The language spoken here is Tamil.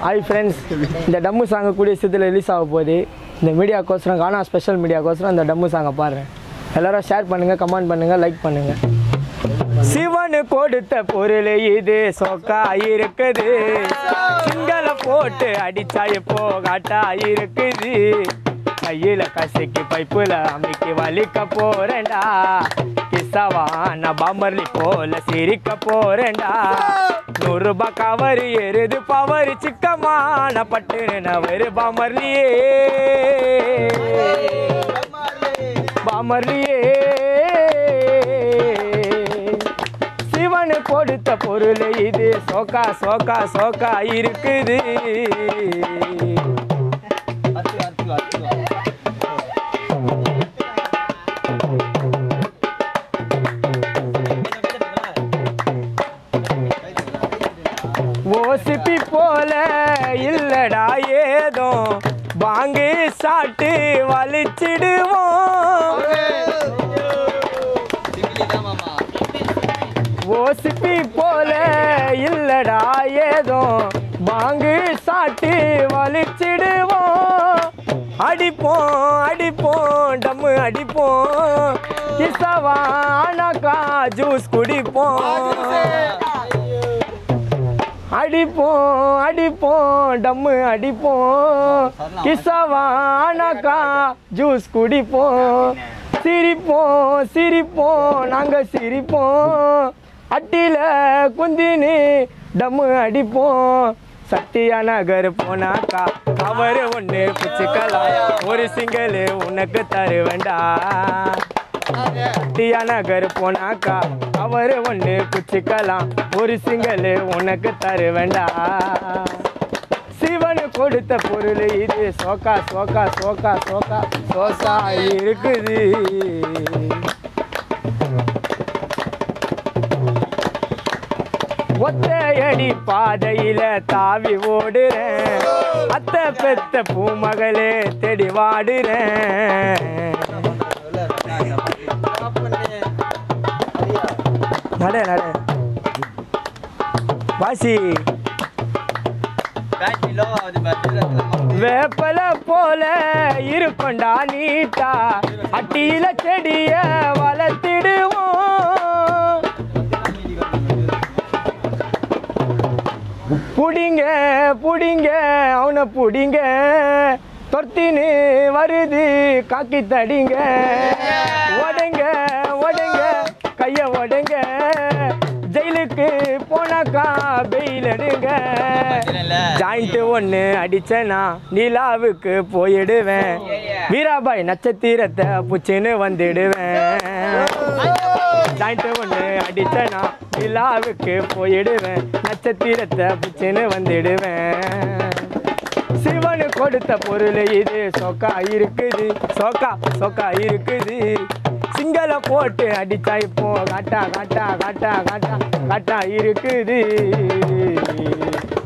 ஹாய் ஃப்ரெண்ட்ஸ் இந்த டம்மு சாங் கூடிய சீத்தில் ரிலீஸ் ஆக போகுது இந்த மீடியாக்கோசரம் கானா ஸ்பெஷல் மீடியாக்கோசரம் இந்த டம்மு சாங்கை பாருங்க எல்லாரும் ஷேர் பண்ணுங்கள் கமெண்ட் பண்ணுங்கள் லைக் பண்ணுங்கள் சிவனு கொடுத்த பொருள் இது சொக்கா இருக்குது சிங்கள போட்டு அடிச்சா இப்போ காட்டா இருக்குது கையில கசக்கி பைப்புல அமுக்கி வலிக்க போறேன்டா கிசவா நான் பாமர்லி போல சிரிக்க போறேன்டா நூறு ரூபாய் கவரு எருது பவரு சிக்கமான பட்டு நவரு பாமர்லியே பாமர்லியே சிவனு கொடுத்த பொருள் இது சோக்கா சோக்கா சோக்கா இருக்குது ஓசிப்பி போல இல்லடா ஏதோ வாங்கி சாட்டு வலிச்சிடுவோம் ஓசிப்பி போல இல்லடா ஏதோ வாங்கு சாட்டு வலிச்சிடுவோம் அடிப்போம் அடிப்போம் டம்மு அடிப்போம் கிசவானாக்கா ஜூஸ் குடிப்போம் அடிப்போம் அடிப்போம் டம்மு அடிப்போம் கிசவானாக்கா ஜூஸ் குடிப்போம் சிரிப்போம் சிரிப்போம் நாங்கள் சிரிப்போம் அட்டில குந்தினி டம்மு அடிப்போம் சத்தியா நகர் போனாக்கா கவர் ஒன்று பிச்சுக்கலாம் ஒரு சிங்கிள் உனக்கு தருவேண்டா சத்தியா நகர் போனாக்கா அவர் ஒன்று குச்சிக்கலாம் ஒரு சிங்கிள் உனக்கு தருவேண்டா சிவனு கொடுத்த பொருள் இது சோக்கா சோக்கா சோக்கா சோக்கா சோக்கா இருக்குது ஒத்தையடி பாதையில தாவி ஓடுறேன் அத்த பெத்த பூமகளே தேடி வாடுறேன் நட நட வாசி வேப்பல போல இருக்குண்டா நீட்டா அட்டியில செடிய வளர்த்திடுவோம் புடிங்க புடிங்க அவனை புடிங்க தொர்த்தின்னு வருது காக்கி தடிங்க உடைங்க உடைங்க கைய உடைங்க ஜெயிலுக்கு போனாக்கா பெயில் எடுங்க ஜாயிண்ட் ஒன்று அடிச்சேனா நிலாவுக்கு போயிடுவேன் வீராபாய் நட்சத்திரத்தை புச்சின்னு வந்துடுவேன் ஜாயிண்ட் ஒன்று அடிச்சேனா நிலாவுக்கு போயிடுவேன் நட்சத்திரத்தை புச்சின்னு வந்துடுவேன் சிவனு கொடுத்த பொருள் இது சொக்கா இருக்குது சொக்கா சொக்கா இருக்குது சிங்கள போட்டு அடிச்சா இப்போ காட்டா காட்டா காட்டா காட்டா காட்டா இருக்குது